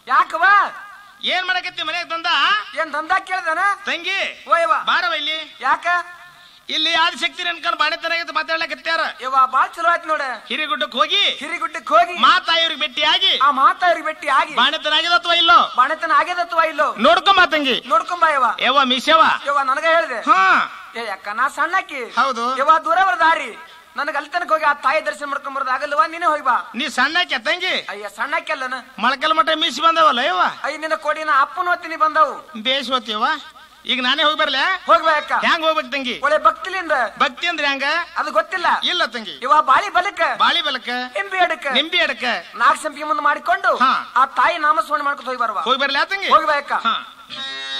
ಯಾಕವ ಏನ್ ಮಾಡಕತ್ತಿ ಮನೆಗೆ ತಂದ ಏನ್ ದಂಧ ಕೇಳ್ದನ ತಂಗಿ ಓಯವ ಬಾರವ ಇಲ್ಲಿ ಯಾಕ ಇಲ್ಲಿ ಆದಿಶಕ್ತಿ ಅನ್ಕೊಂಡು ಬಾಣೆತನಾಗಿತ್ತು ಮಾತಾಡ್ಲಕತ್ಯಾರ ಯವ್ವ ಬಾಳ್ ಚಲೋ ಆಯ್ತು ನೋಡ ಹಿರಿಗುಡ್ಡಕ್ಕೆ ಹೋಗಿ ಹಿರಿಗುಡ್ಡಕ್ಕೆ ಹೋಗಿ ಮಾತಾಯಿವ್ರಿಗೆ ಭೇಟಿಯಾಗಿ ಆ ಮಾತಾವ್ರಿಗೆ ಭೇಟಿ ಆಗಿ ಬಾಣೆತನಾಗಿದ ಅಥವಾ ಇಲ್ಲೋ ಬಾಣತನ ಆಗ್ಯದತ್ವ ಇಲ್ಲೋ ನೋಡ್ಕೊಂಬ ತಂಗಿ ನೋಡ್ಕೊಂಬ ಯವ್ವ ಯವ್ವ ಮಿಶವ ಯವ್ವ ನನಗ ಹೇಳ್ದೆ ಹಾ ಏ ಅಕ್ಕ ನಾ ಸಣ್ಣಕ್ಕಿ ಹೌದು ಯವ್ವ ದೂರ ಬರ ದಾರಿ ನನಗ ಅಲ್ಲಿ ತನಕ ಹೋಗಿ ಆ ತಾಯಿ ದರ್ಶನ ಮಾಡ್ಕೊಂಡ್ ಬರೋದು ಆಗಲ್ವಾ ನೀನೇ ಹೋಗಿ ಬಾ ನೀ ಸಣ್ಣಕ್ಕೆ ತಂಗಿ ಅಯ್ಯ ಸಣ್ಣಕ್ಕಿ ಅಲ್ಲನ ಮೊಳಕಲ್ ಮಠ ಮೀಸಿ ಬಂದವಲ್ಲ ಯವ್ವ ಅಯ್ಯ ನಿನ್ನ ಕೋಡಿನ ಅಪ್ಪನ ಹೊತ್ತಿನಿ ಬಂದವು ಬೇಸ್ ಹೋಗ್ತೀವ ಈಗ ನಾನೇ ಹೋಗಿ ಬರ್ಲೆ ಹೋಗಿ ಬಾ ಅಕ್ಕ ಹ್ಯಾಂಗ ಹೋಗ್ಬೇಕು ತಂಗಿ ಒಳ್ಳೆ ಭಕ್ತಿಲಿಂದ ಭಕ್ತಿ ಅಂದ್ರೆ ಹ್ಯಾಂಗ ಅದು ಗೊತ್ತಿಲ್ಲ ಇಲ್ಲ ತಂಗಿ ಇವ ಬಾಳಿ ಬಲಕ ಬಾಳಿ ಬೆಲಕ ಎಂಬಿ ಅಡಕ ನಿಂಬಿ ಅಡಕ ನಾಲ್ಕು ಸಂಪಿಗೆ ಮುಂದೆ ಮಾಡಿಕೊಂಡು ಹಾ. ಆ ತಾಯಿ ನಾಮಸ್ಮರಣೆ ಮಾಡ್ಕೊಂಡು ಹೋಗಿ ಬರುವ ಹೋಗಿ ಬರ್ಲೆ ತಂಗಿ ಹೋಗಿ ಬಾ ಅಕ್ಕ ಹಾ